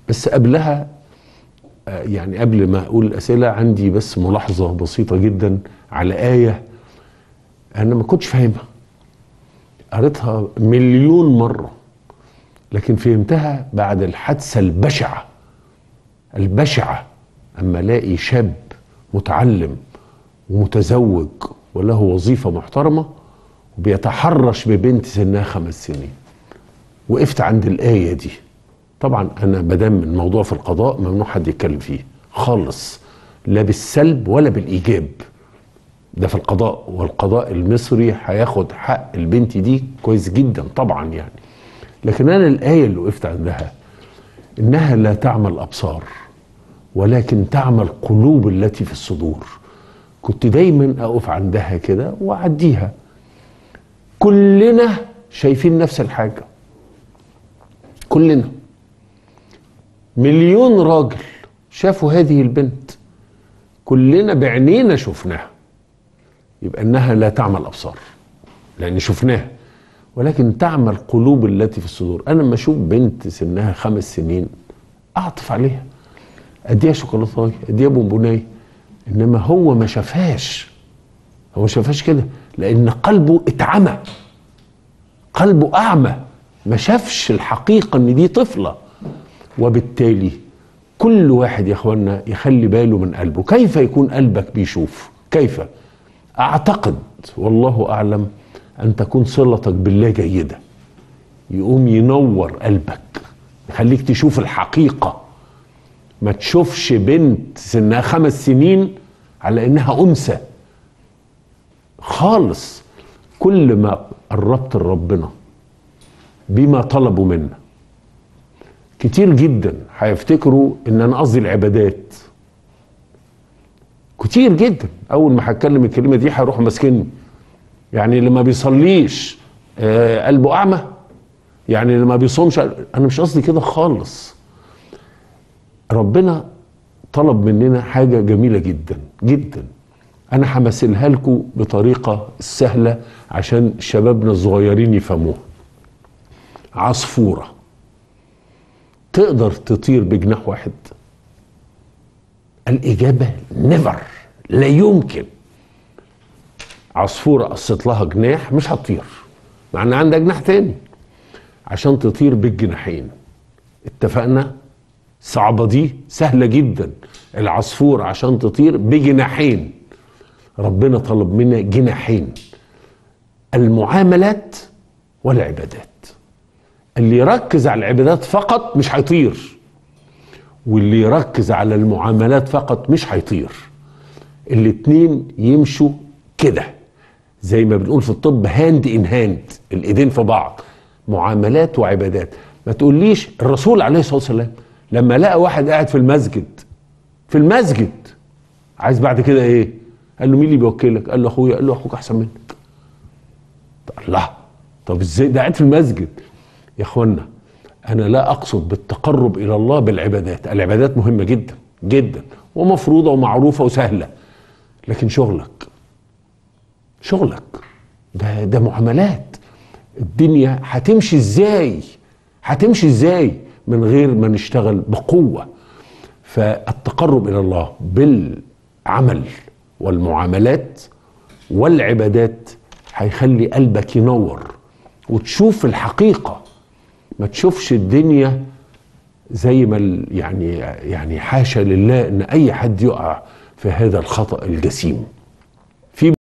بس قبلها آه، يعني قبل ما اقول الاسئله عندي بس ملاحظه بسيطه جدا على ايه انا ما كنتش فاهمها قريتها مليون مره لكن فهمتها بعد الحادثه البشعه البشعه اما الاقي شاب متعلم ومتزوج وله وظيفه محترمه وبيتحرش ببنت سنها خمس سنين وقفت عند الايه دي طبعا انا ما دام الموضوع في القضاء ممنوع حد يتكلم فيه خالص لا بالسلب ولا بالايجاب ده في القضاء والقضاء المصري هياخد حق البنت دي كويس جدا طبعا يعني لكن انا الايه اللي وقفت عندها انها لا تعمى الابصار ولكن تعمى القلوب التي في الصدور كنت دايما اقف عندها كده واعديها كلنا شايفين نفس الحاجه كلنا مليون راجل شافوا هذه البنت كلنا بعينينا شفناها يبقى انها لا تعمى الابصار لان شفناها ولكن تعمى القلوب التي في الصدور انا لما اشوف بنت سنها خمس سنين اعطف عليها اديها شوكولاته اديها بونبونايه انما هو ما شافهاش هو ما شافهاش كده لان قلبه اتعمى قلبه اعمى ما شافش الحقيقه ان دي طفله وبالتالي كل واحد يا اخوانا يخلي باله من قلبه كيف يكون قلبك بيشوف كيف اعتقد والله اعلم ان تكون صلتك بالله جيده يقوم ينور قلبك يخليك تشوف الحقيقه ما تشوفش بنت سنها خمس سنين على انها انثى خالص كل ما قربت لربنا بما طلبوا منا كتير جدا هيفتكروا ان انا قصدي العبادات كتير جدا اول ما هتكلم الكلمه دي هيروحوا ماسكني يعني اللي ما بيصليش آه قلبه اعمى يعني اللي ما بيصومش انا مش قصدي كده خالص ربنا طلب مننا حاجه جميله جدا جدا انا همثلها لكم بطريقه سهله عشان شبابنا الصغيرين يفهموها عصفوره تقدر تطير بجناح واحد الاجابه نيفر لا يمكن عصفوره قصت لها جناح مش هتطير مع ان عندها جناح تاني عشان تطير بالجناحين اتفقنا صعبة دي سهلة جدا العصفور عشان تطير بجناحين ربنا طلب منا جناحين المعاملات والعبادات اللي يركز على العبادات فقط مش هيطير واللي يركز على المعاملات فقط مش هيطير الاتنين يمشوا كده زي ما بنقول في الطب هاند ان هاند الايدين في بعض معاملات وعبادات ما تقوليش الرسول عليه الصلاه والسلام لما لقى واحد قاعد في المسجد في المسجد عايز بعد كده ايه قال له مين اللي بيوكلك قال له اخويا قال له اخوك احسن منك الله طب ازاي ده قاعد في المسجد يا اخوانا انا لا اقصد بالتقرب الى الله بالعبادات العبادات مهمه جدا جدا ومفروضه ومعروفه وسهله لكن شغلك شغلك ده ده معاملات الدنيا هتمشي ازاي هتمشي ازاي من غير ما نشتغل بقوه فالتقرب الى الله بالعمل والمعاملات والعبادات هيخلي قلبك ينور وتشوف الحقيقه ما تشوفش الدنيا زي ما يعني يعني حاشا لله ان اي حد يقع في هذا الخطا الجسيم